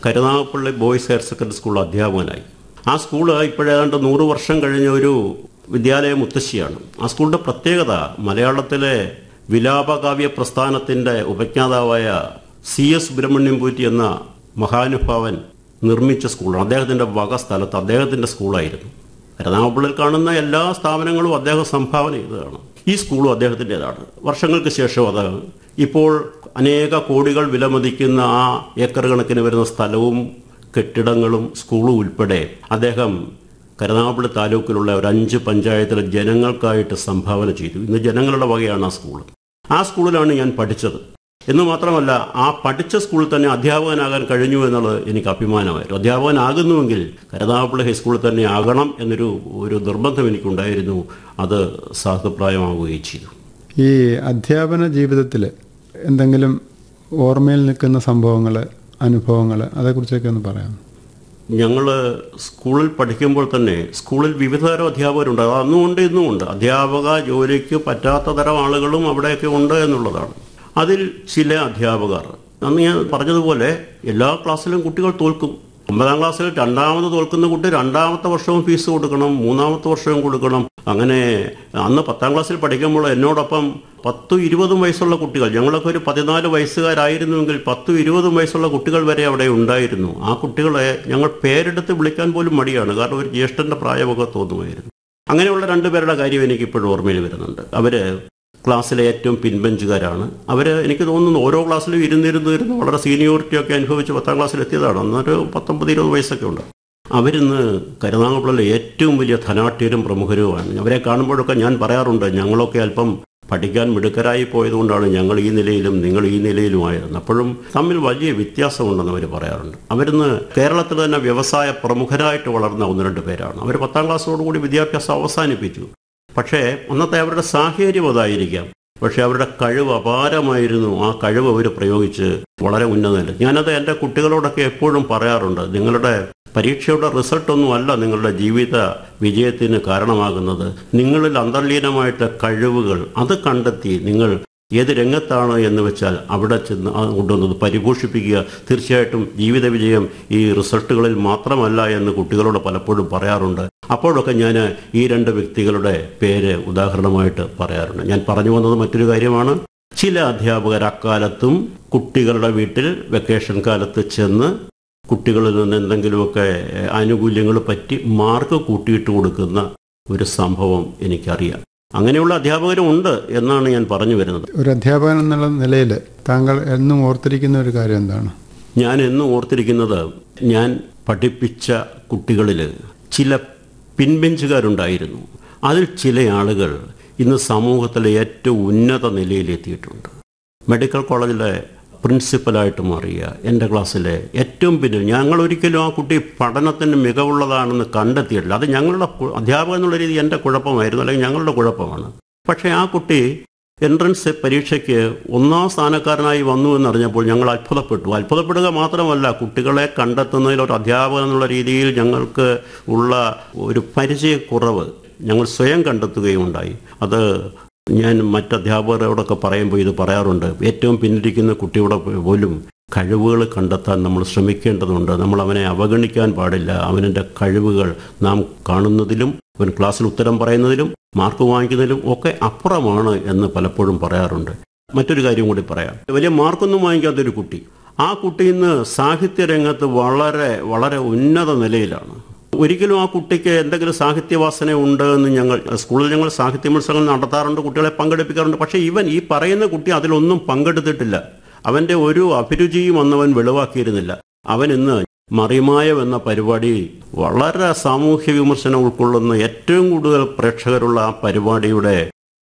Karunagappally boys higher secondary school അധ്യാപകനായി ആ school ഇപ്പോഴേതാണ്ട് നൂറ് വർഷം കഴിഞ്ഞ ഒരു വിദ്യാലയ മുത്തശ്ശിയാണ് ആ സ്കൂളിന്റെ പ്രത്യേകത മലയാളത്തിലെ വിലാപകാവ്യ പ്രസ്ഥാനത്തിന്റെ ഉപജ്ഞാതാവായ സി എസ് സുബ്രഹ്മണ്യം പൂറ്റി എന്ന മഹാനുഭാവൻ നിർമ്മിച്ച സ്കൂളാണ് അദ്ദേഹത്തിന്റെ വക സ്ഥലത്ത് അദ്ദേഹത്തിന്റെ സ്കൂളായിരുന്നു കരുനാഗപ്പള്ളിയിൽ കാണുന്ന എല്ലാ സ്ഥാപനങ്ങളും അദ്ദേഹം സംഭാവന ചെയ്തതാണ് ഈ സ്കൂളും അദ്ദേഹത്തിൻ്റെതാണ് വർഷങ്ങൾക്ക് ശേഷം അത് ഇപ്പോൾ അനേക കോടികൾ വിലമതിക്കുന്ന ആ ഏക്കർ കണക്കിന് വരുന്ന സ്ഥലവും കെട്ടിടങ്ങളും സ്കൂളും ഉൾപ്പെടെ അദ്ദേഹം കരുനാഗപ്പള്ളി താലൂക്കിലുള്ള ഒരു അഞ്ച് പഞ്ചായത്തിലെ ജനങ്ങൾക്കായിട്ട് സംഭാവന ചെയ്തു ഇന്ന് ജനങ്ങളുടെ വകയാണ് ആ സ്കൂൾ ആ സ്കൂളിലാണ് ഞാൻ പഠിച്ചത് എന്ന് മാത്രമല്ല ആ പഠിച്ച സ്കൂളിൽ തന്നെ അധ്യാപകനാകാൻ കഴിഞ്ഞു എന്നുള്ളത് എനിക്ക് അഭിമാനമായിരുന്നു അധ്യാപകനാകുന്നുവെങ്കിൽ കരുനാഗപ്പള്ളി ഹൈസ്കൂളിൽ തന്നെ ആകണം എന്നൊരു ഒരു നിർബന്ധം എനിക്കുണ്ടായിരുന്നു അത് സാധുപ്രായമാവുകയും ചെയ്തു ഈ അധ്യാപന ജീവിതത്തിൽ എന്തെങ്കിലും ഓർമ്മയിൽ നിൽക്കുന്ന സംഭവങ്ങൾ അനുഭവങ്ങൾ അതേക്കുറിച്ചൊക്കെ ഒന്ന് പറയാം ഞങ്ങൾ സ്കൂളിൽ പഠിക്കുമ്പോൾ തന്നെ സ്കൂളിൽ വിവിധ തരം അധ്യാപകരുണ്ട് അത് അന്നും ഉണ്ട് ഇന്നും ഉണ്ട് അധ്യാപക ജോലിക്ക് പറ്റാത്ത തരം ആളുകളും അവിടെയൊക്കെ ഉണ്ട് എന്നുള്ളതാണ് അതിൽ ചില അധ്യാപകർ അന്ന് ഞാൻ പറഞ്ഞതുപോലെ എല്ലാ ക്ലാസ്സിലും കുട്ടികൾ തോൽക്കും ഒമ്പതാം ക്ലാസ്സിൽ രണ്ടാമത് തോൽക്കുന്ന കുട്ടി രണ്ടാമത്തെ വർഷവും ഫീസ് കൊടുക്കണം മൂന്നാമത്തെ വർഷവും കൊടുക്കണം അങ്ങനെ അന്ന് പത്താം ക്ലാസ്സിൽ പഠിക്കുമ്പോൾ എന്നോടൊപ്പം പത്തും ഇരുപതും വയസ്സുള്ള കുട്ടികൾ ഞങ്ങളൊക്കെ ഒരു പതിനാല് വയസ്സുകാരായിരുന്നുവെങ്കിൽ പത്തും ഇരുപതും വയസ്സുള്ള കുട്ടികൾ വരെ അവിടെ ഉണ്ടായിരുന്നു ആ കുട്ടികളെ ഞങ്ങൾ പേരെടുത്ത് വിളിക്കാൻ പോലും മടിയാണ് കാരണം ഒരു ജ്യേഷ്ഠന്റെ പ്രായമൊക്കെ തോന്നുമായിരുന്നു അങ്ങനെയുള്ള രണ്ടുപേരുടെ കാര്യം എനിക്ക് ഇപ്പോഴും ഓർമ്മയിൽ വരുന്നുണ്ട് അവര് ക്ലാസ്സിലെ ഏറ്റവും പിൻബെഞ്ചുകാരാണ് അവർ എനിക്ക് തോന്നുന്നു ഓരോ ക്ലാസ്സിലും ഇരുന്നിരുന്ന് ഇരുന്ന് വളരെ സീനിയോറിറ്റി ഒക്കെ അനുഭവിച്ച് പത്താം ക്ലാസ്സിൽ എത്തിയതാണ് അന്നൊരു പത്തൊമ്പത് ഇരുപത് വയസ്സൊക്കെ ഉണ്ട് അവരിന്ന് കരുനാഗപ്പള്ളിയിലെ ഏറ്റവും വലിയ ധനാഠ്യരും പ്രമുഖരുമാണ് അവരെ കാണുമ്പോഴൊക്കെ ഞാൻ പറയാറുണ്ട് ഞങ്ങളൊക്കെ അല്പം പഠിക്കാൻ മിടുക്കരായി പോയതുകൊണ്ടാണ് ഞങ്ങൾ ഈ നിലയിലും നിങ്ങൾ ഈ നിലയിലുമായിരുന്നു അപ്പോഴും തമ്മിൽ വലിയ വ്യത്യാസമുണ്ടെന്ന് അവർ പറയാറുണ്ട് അവരിന്ന് കേരളത്തിൽ തന്നെ വ്യവസായ പ്രമുഖരായിട്ട് വളർന്ന ഒന്ന് രണ്ട് പേരാണ് അവർ പത്താം ക്ലാസ്സോടുകൂടി വിദ്യാഭ്യാസം അവസാനിപ്പിച്ചു പക്ഷേ അന്നത്തെ അവരുടെ സാഹചര്യം അതായിരിക്കാം പക്ഷെ അവരുടെ കഴിവ് അപാരമായിരുന്നു ആ കഴിവ് അവർ പ്രയോഗിച്ച് വളരെ ഉന്നതമല്ല ഞാനത് എൻ്റെ കുട്ടികളോടൊക്കെ എപ്പോഴും പറയാറുണ്ട് നിങ്ങളുടെ പരീക്ഷയുടെ റിസൾട്ടൊന്നും അല്ല നിങ്ങളുടെ ജീവിത വിജയത്തിന് കാരണമാകുന്നത് നിങ്ങളിൽ അന്തർലീനമായിട്ട് കഴിവുകൾ അത് കണ്ടെത്തി നിങ്ങൾ ഏത് രംഗത്താണ് എന്ന് വെച്ചാൽ അവിടെ ചെന്ന് അത് കൊണ്ടുവന്നത് പരിപോഷിപ്പിക്കുക തീർച്ചയായിട്ടും ജീവിത വിജയം ഈ റിസൾട്ടുകളിൽ മാത്രമല്ല എന്ന് കുട്ടികളോട് പലപ്പോഴും പറയാറുണ്ട് അപ്പോഴൊക്കെ ഞാൻ ഈ രണ്ട് വ്യക്തികളുടെ പേര് ഉദാഹരണമായിട്ട് പറയാറുണ്ട് ഞാൻ പറഞ്ഞു വന്നത് മറ്റൊരു കാര്യമാണ് ചില അധ്യാപകർ അക്കാലത്തും കുട്ടികളുടെ വീട്ടിൽ വെക്കേഷൻ കാലത്ത് ചെന്ന് കുട്ടികളിൽ നിന്ന് എന്തെങ്കിലുമൊക്കെ ആനുകൂല്യങ്ങൾ പറ്റി മാർക്ക് കൂട്ടിയിട്ട് കൊടുക്കുന്ന ഒരു സംഭവം എനിക്കറിയാം അങ്ങനെയുള്ള അധ്യാപകരും ഉണ്ട് എന്നാണ് ഞാൻ പറഞ്ഞു വരുന്നത് ഒരു അധ്യാപകൻ എന്നുള്ള നിലയിൽ താങ്കൾ എന്നും ഓർത്തിരിക്കുന്ന ഒരു കാര്യം എന്താണ് ഞാൻ എന്നും ഓർത്തിരിക്കുന്നത് ഞാൻ പഠിപ്പിച്ച കുട്ടികളിൽ ചില പിൻബെഞ്ചുകാരുണ്ടായിരുന്നു അതിൽ ചില ആളുകൾ ഇന്ന് സമൂഹത്തിലെ ഏറ്റവും ഉന്നത നിലയിലെത്തിയിട്ടുണ്ട് മെഡിക്കൽ കോളേജിലെ പ്രിൻസിപ്പലായിട്ട് മാറിയ എൻ്റെ ക്ലാസ്സിലെ ഏറ്റവും പിന്നിൽ ഞങ്ങൾ ഒരിക്കലും ആ കുട്ടി പഠനത്തിന് മികവുള്ളതാണെന്ന് കണ്ടെത്തിയിട്ടില്ല അത് ഞങ്ങളുടെ കു- അധ്യാപകൻ എന്നുള്ള രീതി എൻ്റെ കുഴപ്പമായിരുന്നു അല്ലെങ്കിൽ ഞങ്ങളുടെ കുഴപ്പമാണ് പക്ഷേ ആ കുട്ടി എൻട്രൻസ് പരീക്ഷയ്ക്ക് ഒന്നാം സ്ഥാനക്കാരനായി വന്നു എന്നറിഞ്ഞപ്പോൾ ഞങ്ങൾ അത്ഭുതപ്പെട്ടു അത്ഭുതപ്പെടുക മാത്രമല്ല കുട്ടികളെ കണ്ടെത്തുന്നതിൽ ഒരു അധ്യാപകൻ എന്നുള്ള രീതിയിൽ ഞങ്ങൾക്ക് ഉള്ള ഒരു പരിചയക്കുറവ് ഞങ്ങൾ സ്വയം കണ്ടെത്തുകയും ഉണ്ടായി അത് ഞാൻ മറ്റ് അധ്യാപകരോടൊക്കെ പറയുമ്പോൾ ഇത് പറയാറുണ്ട് ഏറ്റവും പിന്നിരിക്കുന്ന കുട്ടിയുടെ പോലും കഴിവുകൾ കണ്ടെത്താൻ നമ്മൾ ശ്രമിക്കേണ്ടതുണ്ട് നമ്മൾ അവനെ അവഗണിക്കാൻ പാടില്ല അവൻ്റെ കഴിവുകൾ നാം കാണുന്നതിലും അവൻ ക്ലാസ്സിൽ ഉത്തരം പറയുന്നതിലും മാർക്ക് വാങ്ങിക്കുന്നതിലും ഒക്കെ അപ്പുറമാണ് എന്ന് പലപ്പോഴും പറയാറുണ്ട് മറ്റൊരു കാര്യം കൂടി പറയാം വലിയ മാർക്കൊന്നും വാങ്ങിക്കാത്തൊരു കുട്ടി ആ കുട്ടി ഇന്ന് സാഹിത്യ രംഗത്ത് വളരെ വളരെ ഉന്നത നിലയിലാണ് ഒരിക്കലും ആ കുട്ടിക്ക് എന്തെങ്കിലും സാഹിത്യവാസന ഉണ്ട് എന്ന് ഞങ്ങൾ സ്കൂളിൽ ഞങ്ങൾ സാഹിത്യ മത്സരങ്ങൾ നടത്താറുണ്ട് കുട്ടികളെ പങ്കെടുപ്പിക്കാറുണ്ട് പക്ഷേ ഇവൻ ഈ പറയുന്ന കുട്ടി അതിലൊന്നും പങ്കെടുത്തിട്ടില്ല അവന്റെ ഒരു അഭിരുചിയും അന്നവൻ വെളിവാക്കിയിരുന്നില്ല അവൻ ഇന്ന് മറിമായം എന്ന പരിപാടി വളരെ സാമൂഹ്യ വിമർശനം ഉൾക്കൊള്ളുന്ന ഏറ്റവും കൂടുതൽ പ്രേക്ഷകരുള്ള ആ പരിപാടിയുടെ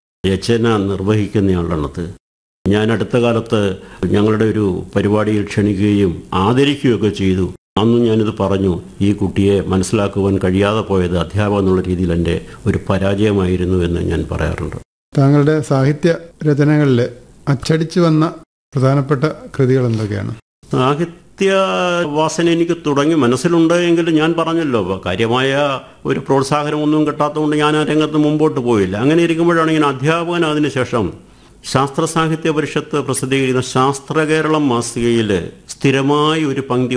രചന നിർവഹിക്കുന്നയാളാണത് ഞാൻ അടുത്ത കാലത്ത് ഞങ്ങളുടെ ഒരു പരിപാടിയിൽ ക്ഷണിക്കുകയും ആദരിക്കുകയൊക്കെ ചെയ്തു അന്നും ഞാനിത് പറഞ്ഞു ഈ കുട്ടിയെ മനസ്സിലാക്കുവാൻ കഴിയാതെ പോയത് അധ്യാപകം എന്നുള്ള രീതിയിൽ എൻ്റെ ഒരു പരാജയമായിരുന്നു എന്ന് ഞാൻ പറയാറുണ്ട് താങ്കളുടെ സാഹിത്യ രചനകളിൽ അച്ചടിച്ചു വന്ന പ്രധാനപ്പെട്ട കൃതികൾ എന്തൊക്കെയാണ് സാഹിത്യ വാസന എനിക്ക് തുടങ്ങി മനസ്സിലുണ്ട് എങ്കിലും ഞാൻ പറഞ്ഞല്ലോ ഇപ്പൊ കാര്യമായ ഒരു പ്രോത്സാഹനമൊന്നും കിട്ടാത്തതുകൊണ്ട് ഞാൻ ആ രംഗത്ത് മുമ്പോട്ട് പോയില്ല അങ്ങനെ ഇരിക്കുമ്പോഴാണ് ഞാൻ അധ്യാപകൻ അതിനുശേഷം ശാസ്ത്ര സാഹിത്യ പരിഷത്ത് പ്രസിദ്ധീകരിക്കുന്ന ശാസ്ത്ര കേരളം മാസികയിൽ സ്ഥിരമായി ഒരു പങ്ക്തി